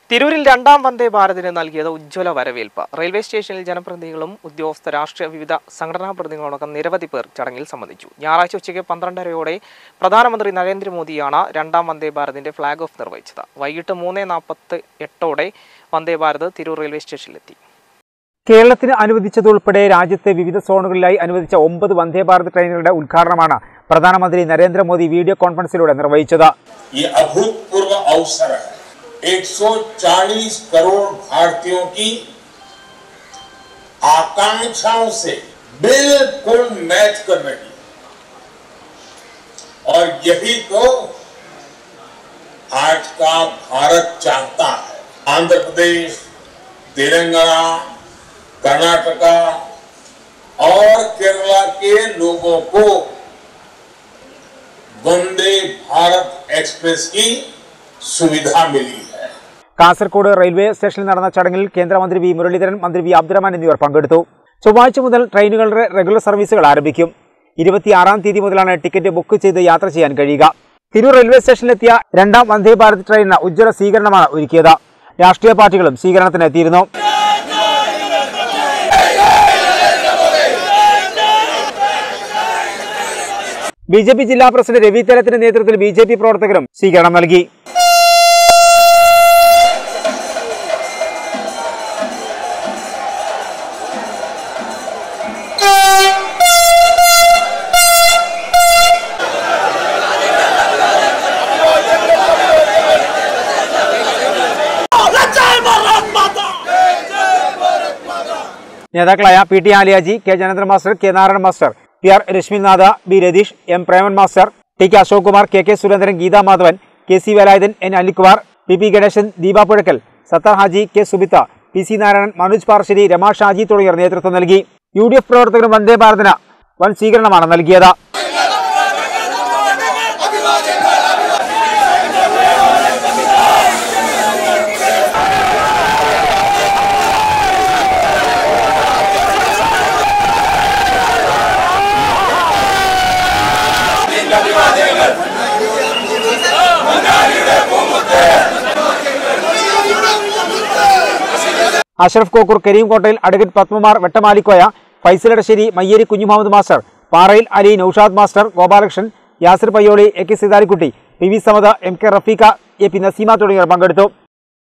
തിരൂരിൽ രണ്ടാം വന്ദേ ഭാരതിന് നൽകിയത് ഉജ്ജ്വല വരവേൽപ്പ് റെയിൽവേ സ്റ്റേഷനിൽ ജനപ്രതിനിധികളും ഉദ്യോഗസ്ഥ രാഷ്ട്രീയ വിവിധ സംഘടനാ പ്രതിനിധികളടക്കം നിരവധി പേർ ചടങ്ങിൽ സംബന്ധിച്ചു ഞായറാഴ്ച ഉച്ചയ്ക്ക് പന്ത്രണ്ടരയോടെ പ്രധാനമന്ത്രി നരേന്ദ്രമോദിയാണ് രണ്ടാം വന്ദേ ഭാരതിന്റെ ഫ്ളാഗ് ഓഫ് നിർവഹിച്ചത് വൈകിട്ട് മൂന്ന് നാൽപ്പത്തി എട്ടോടെ വന്ദേ ഭാരത് തിരൂർ റെയിൽവേ സ്റ്റേഷനിലെത്തി കേരളത്തിന് അനുവദിച്ചതുൾപ്പെടെ രാജ്യത്തെ വിവിധ സോണുകളിലായി അനുവദിച്ച ഒമ്പത് വന്ദേ ഭാരത് ട്രെയിനുകളുടെ ഉദ്ഘാടനമാണ് പ്രധാനമന്ത്രി നരേന്ദ്രമോദി വീഡിയോ കോൺഫറൻസിലൂടെ നിർവഹിച്ചത് ये अभूतपूर्व अवसर है 140 करोड़ भारतीयों की आकांक्षाओं से बिल्कुल मैच कर रही है और यही तो आज का भारत चाहता है आंध्र प्रदेश तेलंगाना कर्नाटका और केरला के लोगों को वंदे भारत एक्सप्रेस की सुविधा मिली है കാസർഗോഡ് റെയിൽവേ സ്റ്റേഷനിൽ നടന്ന ചടങ്ങിൽ കേന്ദ്രമന്ത്രി വി മുരളീധരൻ മന്ത്രി വി അബ്ദുറഹ്മാൻ എന്നിവർ പങ്കെടുത്തു ചൊവ്വാഴ്ച മുതൽ ട്രെയിനുകളുടെ റെഗുലർ സർവീസുകൾ ആരംഭിക്കും ഇരുപത്തിയാറാം തീയതി മുതലാണ് ടിക്കറ്റ് ബുക്ക് ചെയ്ത് യാത്ര ചെയ്യാൻ കഴിയുക തിരൂർ റെയിൽവേ സ്റ്റേഷനിലെത്തിയ രണ്ടാം വന്ദേ ഭാരത് ട്രെയിനിന് ഉജ്ജ്വല സ്വീകരണമാണ് ഒരുക്കിയത് രാഷ്ട്രീയ പാർട്ടികളും സ്വീകരണത്തിന് എത്തിയിരുന്നു ബി ജെ പി ജില്ലാ പ്രസിഡന്റ് രവി തലത്തിന്റെ നേതൃത്വത്തിൽ ബി ജെ പി പ്രവർത്തകരും സ്വീകരണം നൽകി നേതാക്കളായ P T Aliyaji K Janendra master K Narayana master P R Rashminatha B Ratheesh M Preman master T K Ashok Kumar K K Surendran Geetha Madhavan K C Velayudhan N Anilkumar P P Ganesan Deepa Puzhakkal Sathar Haji K Subitha P C Narayanan Manoj Parsseri Rama Shaji തുടങ്ങിയവർ നേതൃത്വം നൽകി യു ഡി എഫ് പ്രവർത്തകരും വന്ദേ ഭാരതിന് വൻ സ്വീകരണമാണ് നൽകിയത് അഷ്റഫ് കോക്കൂർ കരീം കോട്ടയിൽ അഡ്വക്കേറ്റ് പത്മമാർ വെട്ടമാലിക്കോയ Faisal Edasseri Mayyeri Kunhumuhammed master Parayil Ali Noushad master Gopalakrishnan Yasir Payyoli A K Sitharikutty P V Samad M K Rafeeq A P Naseema തുടങ്ങിയവർ പങ്കെടുത്തു